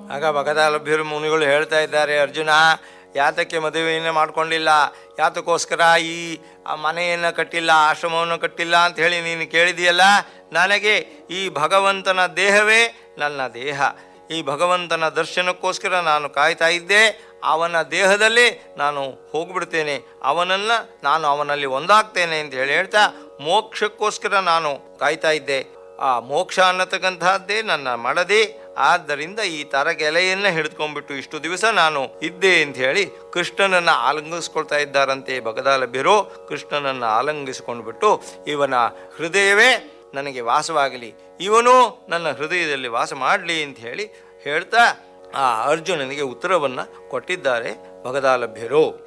ಆಗ ಭಗದಾಲಭ್ಯರು ಮುನಿಗಳು ಹೇಳ್ತಾ ಇದ್ದಾರೆ ಅರ್ಜುನ ಯಾತಕ್ಕೆ ಮದುವೆಯನ್ನು ಮಾಡ್ಕೊಂಡಿಲ್ಲ ಯಾತಕ್ಕೋಸ್ಕರ ಈ ಆ ಮನೆಯನ್ನು ಕಟ್ಟಿಲ್ಲ ಆಶ್ರಮವನ್ನು ಕಟ್ಟಿಲ್ಲ ಅಂತ ಹೇಳಿ ನೀನು ಕೇಳಿದೆಯಲ್ಲ ನನಗೆ ಈ ಭಗವಂತನ ದೇಹವೇ ನನ್ನ ದೇಹ ಈ ಭಗವಂತನ ದರ್ಶನಕ್ಕೋಸ್ಕರ ನಾನು ಕಾಯ್ತಾ ಇದ್ದೆ ಅವನ ದೇಹದಲ್ಲಿ ನಾನು ಹೋಗ್ಬಿಡ್ತೇನೆ ಅವನನ್ನು ನಾನು ಅವನಲ್ಲಿ ಒಂದಾಗ್ತೇನೆ ಅಂತ ಹೇಳಿ ಹೇಳ್ತಾ ಮೋಕ್ಷಕ್ಕೋಸ್ಕರ ನಾನು ಕಾಯ್ತಾ ಇದ್ದೆ ಆ ಮೋಕ್ಷ ಅನ್ನತಕ್ಕಂತಹದ್ದೇ ನನ್ನ ಮಡದಿ ಆದ್ದರಿಂದ ಈ ತರಗೆಲೆಯನ್ನು ಹಿಡಿದುಕೊಂಡ್ಬಿಟ್ಟು ಇಷ್ಟು ದಿವಸ ನಾನು ಇದ್ದೆ ಅಂತ ಹೇಳಿ ಕೃಷ್ಣನನ್ನ ಆಲಂಗಿಸ್ಕೊಳ್ತಾ ಇದ್ದಾರಂತೆ ಬಗದಾಲಭ್ಯರು ಕೃಷ್ಣನನ್ನ ಆಲಂಗಿಸಿಕೊಂಡ್ಬಿಟ್ಟು ಇವನ ಹೃದಯವೇ ನನಗೆ ವಾಸವಾಗಲಿ ಇವನು ನನ್ನ ಹೃದಯದಲ್ಲಿ ವಾಸ ಮಾಡಲಿ ಅಂತ ಹೇಳಿ ಹೇಳ್ತಾ ಆ ಅರ್ಜುನನಿಗೆ ಉತ್ತರವನ್ನು ಕೊಟ್ಟಿದ್ದಾರೆ ಭಗದಾಲಭ್ಯರು